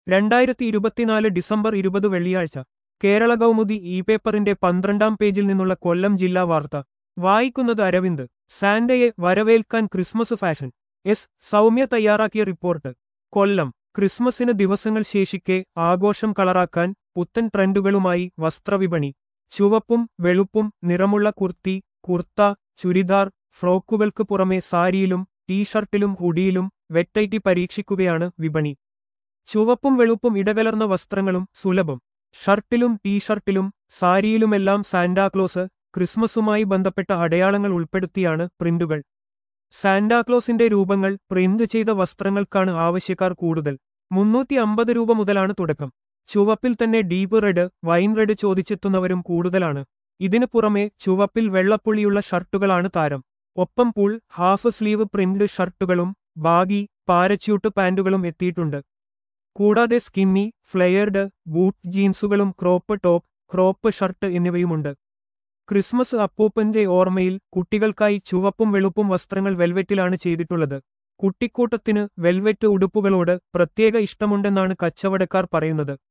രണ്ടായിരത്തി ഇരുപത്തിനാല് ഡിസംബർ ഇരുപത് വെള്ളിയാഴ്ച കേരള കൗമുദി ഇ പേപ്പറിന്റെ പന്ത്രണ്ടാം പേജിൽ നിന്നുള്ള കൊല്ലം ജില്ലാ വാർത്ത വായിക്കുന്നത് അരവിന്ദ് സാന്റയെ വരവേൽക്കാൻ ക്രിസ്മസ് ഫാഷൻ എസ് സൗമ്യ തയ്യാറാക്കിയ റിപ്പോർട്ട് കൊല്ലം ക്രിസ്മസിന് ദിവസങ്ങൾ ശേഷിക്കെ ആഘോഷം കളറാക്കാൻ പുത്തൻ ട്രെൻഡുകളുമായി വസ്ത്രവിപണി ചുവപ്പും വെളുപ്പും നിറമുള്ള കുർത്തി കുർത്ത ചുരിദാർ ഫ്രോക്കുകൾക്ക് പുറമെ സാരിയിലും ടീഷർട്ടിലും ഹുഡിയിലും വെറ്റൈറ്റി പരീക്ഷിക്കുകയാണ് വിപണി ചുവപ്പും വെളുപ്പും ഇടകലർന്ന വസ്ത്രങ്ങളും സുലഭം ഷർട്ടിലും ടീഷർട്ടിലും സാരിയിലുമെല്ലാം സാന്റാക്ലോസ് ക്രിസ്മസുമായി ബന്ധപ്പെട്ട അടയാളങ്ങൾ ഉൾപ്പെടുത്തിയാണ് പ്രിന്റുകൾ സാന്റാക്ലോസിന്റെ രൂപങ്ങൾ പ്രിന്റ് ചെയ്ത വസ്ത്രങ്ങൾക്കാണ് ആവശ്യക്കാർ കൂടുതൽ മുന്നൂറ്റി അമ്പത് രൂപ മുതലാണ് തുടക്കം ചുവപ്പിൽ തന്നെ ഡീപ്പ് റെഡ് വൈൻ റെഡ് ചോദിച്ചെത്തുന്നവരും കൂടുതലാണ് ഇതിനു പുറമെ ചുവപ്പിൽ വെള്ളപ്പുള്ളിയുള്ള ഷർട്ടുകളാണ് താരം ഒപ്പം പൂൾ ഹാഫ് സ്ലീവ് പ്രിന്റ് ഷർട്ടുകളും ബാഗി പാരച്യൂട്ട് പാന്റുകളും എത്തിയിട്ടുണ്ട് കൂടാതെ സ്കിന്നി ഫ്ലെയർഡ് ബൂട്ട് ജീൻസുകളും ക്രോപ്പ് ടോപ്പ് ക്രോപ്പ് ഷർട്ട് എന്നിവയുമുണ്ട് ക്രിസ്മസ് അപ്പൂപ്പന്റെ ഓർമ്മയിൽ കുട്ടികൾക്കായി ചുവപ്പും വെളുപ്പും വസ്ത്രങ്ങൾ വെൽവെറ്റിലാണ് ചെയ്തിട്ടുള്ളത് കുട്ടിക്കൂട്ടത്തിന് വെൽവെറ്റ് ഉടുപ്പുകളോട് പ്രത്യേക ഇഷ്ടമുണ്ടെന്നാണ് കച്ചവടക്കാർ പറയുന്നത്